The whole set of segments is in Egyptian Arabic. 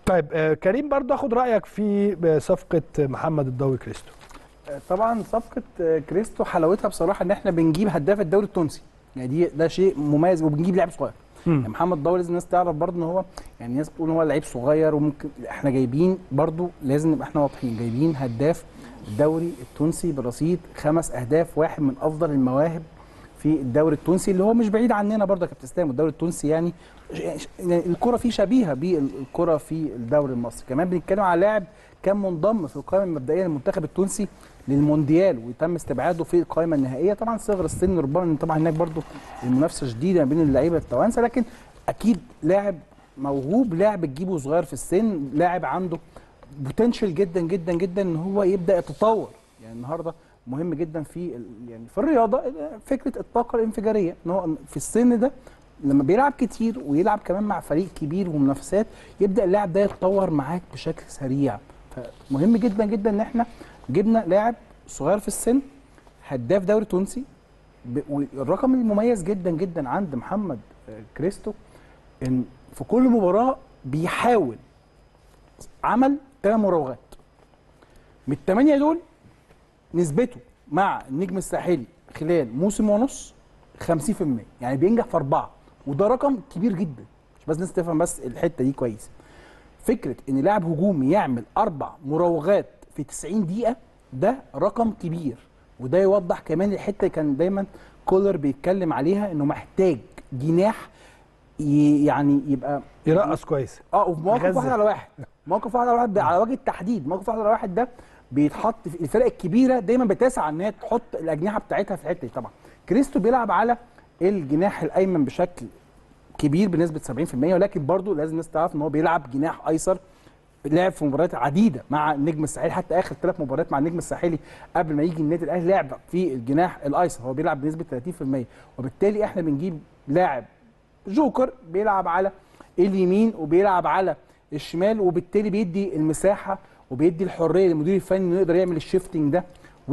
طيب آه كريم برضو اخد رايك في آه، صفقه محمد الضوي كريستو طبعا صفقه آه، كريستو حلاوتها بصراحه ان احنا بنجيب هداف الدوري التونسي يعني دي ده شيء مميز وبنجيب لاعب صغير يعني محمد ضوي لازم الناس تعرف برضه ان هو يعني الناس بتقول ان هو لعيب صغير وممكن احنا جايبين برضه لازم نبقى احنا واضحين جايبين هداف الدوري التونسي برصيد خمس اهداف واحد من افضل المواهب في الدوري التونسي اللي هو مش بعيد عننا برضه يا كابتن اسلام الدوري التونسي يعني يعني الكره فيه شبيهه بالكره في الدوري المصري كمان بنتكلم على لاعب كان منضم في القائمه المبدئيه للمنتخب التونسي للمونديال وتم استبعاده في القائمه النهائيه طبعا صغر السن ربما ان طبعا هناك برضه المنافسه شديده ما بين اللعيبه التوانسه لكن اكيد لاعب موهوب لاعب تجيبه صغير في السن لاعب عنده بوتنشال جدا جدا جدا ان هو يبدا يتطور يعني النهارده مهم جدا في ال- يعني في الرياضه فكره الطاقه الانفجاريه ان هو في السن ده لما بيلعب كتير ويلعب كمان مع فريق كبير ومنافسات يبدا اللاعب ده يتطور معاك بشكل سريع فمهم جدا جدا ان احنا جبنا لاعب صغير في السن هداف دوري تونسي ب- والرقم المميز جدا جدا عند محمد آه، كريستو ان في كل مباراه بيحاول عمل ثمان مراوغات من الثمانيه دول نسبته مع النجم الساحلي خلال موسم ونص 50% يعني بينجح في اربعه وده رقم كبير جدا مش بس الناس تفهم بس الحته دي كويس فكره ان لاعب هجومي يعمل اربع مراوغات في 90 دقيقه ده رقم كبير وده يوضح كمان الحته اللي كان دايما كولر بيتكلم عليها انه محتاج جناح ي- يعني يبقى يرقص كويس اه وفي مواقف يغذي. واحد على واحد موقف واحد على واحد ده على وجه التحديد موقف واحد على واحد ده بيتحط في الفرق الكبيره دايما بتسعى ان هي تحط الاجنحه بتاعتها في الحته دي طبعا كريستو بيلعب على الجناح الايمن بشكل كبير بنسبه 70% ولكن برضه لازم الناس تعرف ان هو بيلعب جناح ايسر لعب في مباريات عديده مع النجم الساحلي حتى اخر ثلاث مباريات مع النجم الساحلي قبل ما يجي النادي الاهلي لعب في الجناح الايسر هو بيلعب بنسبه 30% وبالتالي احنا بنجيب لاعب جوكر بيلعب على اليمين وبيلعب على الشمال وبالتالي بيدي المساحه وبيدي الحريه للمدير الفني انه يقدر يعمل الشيفتنج ده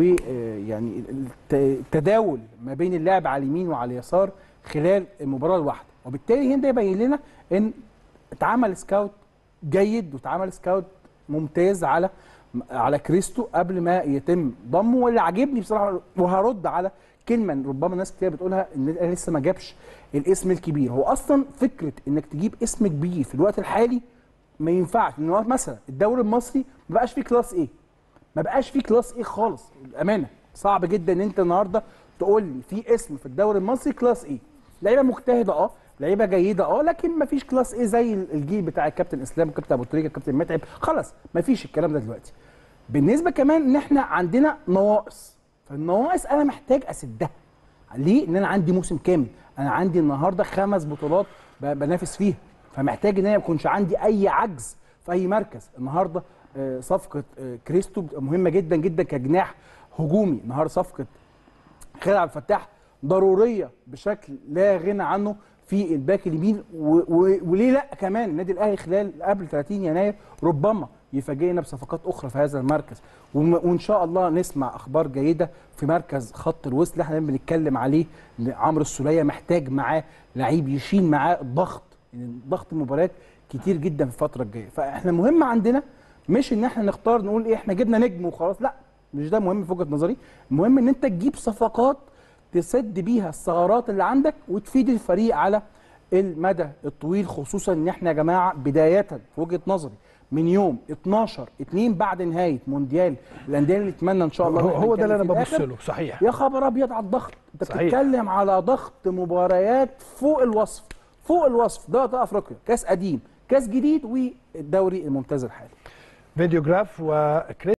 ويعني التداول ما بين اللعب على اليمين وعلى اليسار خلال المباراه الواحده وبالتالي هنا ده يبين لنا ان اتعمل سكاوت جيد واتعمل سكاوت ممتاز على على كريستو قبل ما يتم ضمه واللي عاجبني بصراحه وهرد على كلمه ربما ناس كتير بتقولها ان الاهلي لسه ما جابش الاسم الكبير هو اصلا فكره انك تجيب اسم كبير في الوقت الحالي ما ينفعش لان هو مثلا الدوري المصري ما بقاش فيه كلاس ايه ما بقاش فيه كلاس ايه خالص الامانه صعب جدا ان انت النهارده تقول لي في اسم في الدوري المصري كلاس ايه لعيبه مجتهده اه لعيبه جيده اه لكن ما فيش كلاس ايه زي الجيل بتاع الكابتن اسلام الكابتن ابو تريكه الكابتن متعب خلاص ما فيش الكلام ده دلوقتي بالنسبه كمان ان احنا عندنا نواقص فالنواقص انا محتاج اسدها ليه ان انا عندي موسم كامل انا عندي النهارده خمس بطولات ب- بنافس فيها فمحتاج ان انا ما يكونش عندي اي عجز في اي مركز النهارده آه، صفقه آه، كريستو بتبقى مهمه جدا جدا كجناح هجومي النهارده صفقه خالد عبد الفتاح ضروريه بشكل لا غنى عنه في الباك اليمين و- و- وليه لا كمان النادي الاهلي خلال قبل 30 يناير ربما يفاجئنا بصفقات اخرى في هذا المركز وم- وان شاء الله نسمع اخبار جيده في مركز خط الوسط اللي احنا بنتكلم عليه عمرو السوليه محتاج معاه لعيب يشيل معاه الضغط يعني ضغط المباريات كتير جدا في الفتره الجايه فاحنا مهم عندنا مش ان احنا نختار نقول ايه احنا جبنا نجم وخلاص لا مش ده مهم في وجهه نظري المهم ان انت تجيب صفقات تسد بيها الثغرات اللي عندك وتفيد الفريق على المدى الطويل خصوصا ان احنا يا جماعه بدايه في وجهه نظري من يوم 12 2 بعد نهايه مونديال الانديه اللي نتمنى ان شاء الله هو, إن إحنا هو ده اللي انا نتكلم ببص فيه الآخر. له صحيح يا خبر ابيض على الضغط انت صحيح. بتتكلم على ضغط مباريات فوق الوصف فوق الوصف ده ده افريقيا كاس قديم كاس جديد والدوري الممتاز الحالي فيديو جراف وكريس